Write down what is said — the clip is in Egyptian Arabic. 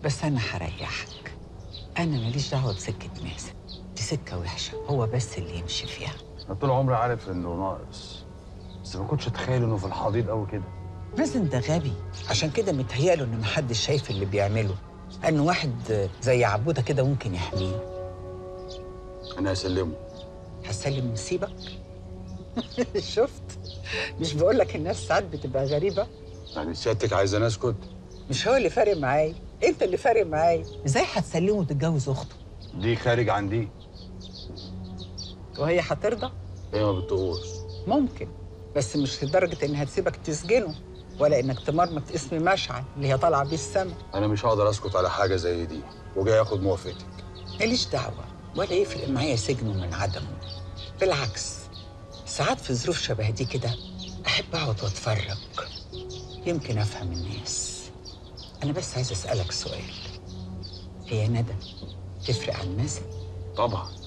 بس انا هريحك انا ماليش دعوه بسكه مازن دي سكه وحشه هو بس اللي يمشي فيها انا طول عمري عارف انه ناقص بس ما كنتش اتخيل انه في الحضيض قوي كده مازن ده غبي عشان كده متهيأله ان محدش شايف اللي بيعمله ان واحد زي عبوده كده ممكن يحميه انا هسلمه هسلم نسيبك شفت مش بقول لك الناس ساعات بتبقى غريبه يعني سيادتك عايزه انا اسكت مش هو اللي فارق معايا انت اللي فارق معايا ازاي هتسلمه وتتجوز اخته دي خارج عن دي وهي هترضى هي ما بتطقوش ممكن بس مش لدرجه انها تسيبك تسجنه ولا انك تمرمط اسم مشعل اللي هي طالعه بيه السما انا مش هقدر اسكت على حاجه زي دي وجاي اخد موافقتك ماليش دعوه ولا يفرق معايا سجنه من عدمه بالعكس ساعات في ظروف شبه دي كده احب اقعد واتفرج يمكن افهم الناس انا بس عايز اسالك سؤال هي ندى تفرق عن مازن طبعا